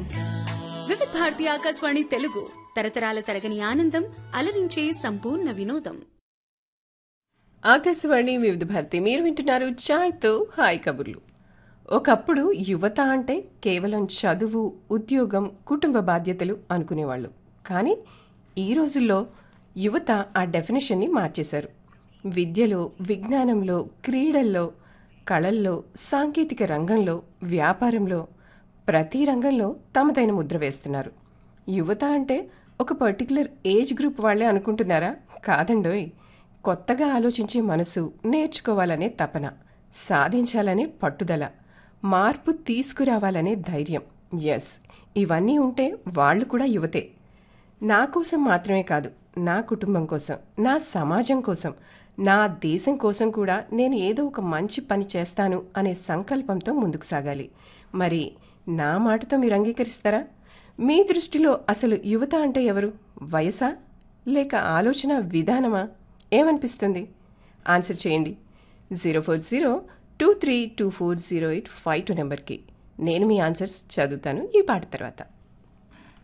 వివిధ భారతి ఆకాశవాణి తెలుగు తరతరాల తరగని ఆనందం అలరించే సంపూర్ణ వినోదం ఆకాశవాణి వివిధ భారతి మీరు వింటున్నారు ఛాయ్తో హాయ్ కబుర్లు ఒకప్పుడు యువత అంటే కేవలం చదువు ఉద్యోగం కుటుంబ బాధ్యతలు అనుకునేవాళ్ళు కానీ ఈ రోజుల్లో యువత ఆ డెఫినేషన్ని మార్చేశారు విద్యలో విజ్ఞానంలో క్రీడల్లో కళల్లో సాంకేతిక రంగంలో వ్యాపారంలో ప్రతి రంగంలో తమదైన ముద్ర వేస్తున్నారు యువత అంటే ఒక పర్టికులర్ ఏజ్ గ్రూప్ వాళ్ళే అనుకుంటున్నారా కాదండోయ్ కొత్తగా ఆలోచించే మనసు నేర్చుకోవాలనే తపన సాధించాలనే పట్టుదల మార్పు తీసుకురావాలనే ధైర్యం ఎస్ ఇవన్నీ ఉంటే వాళ్ళు కూడా యువతే నా కోసం మాత్రమే కాదు నా కుటుంబం కోసం నా సమాజం కోసం నా దేశం కోసం కూడా నేను ఏదో ఒక మంచి పని చేస్తాను అనే సంకల్పంతో ముందుకు సాగాలి మరి నా మాటతో మీరు అంగీకరిస్తారా మీ దృష్టిలో అసలు యువత అంటే ఎవరు వయసా లేక ఆలోచన విధానమా ఏమనిపిస్తుంది ఆన్సర్ చేయండి zero four zero two three two four zero eight five two నెంబర్కి నేను మీ ఆన్సర్స్ చదువుతాను ఈ పాట తర్వాత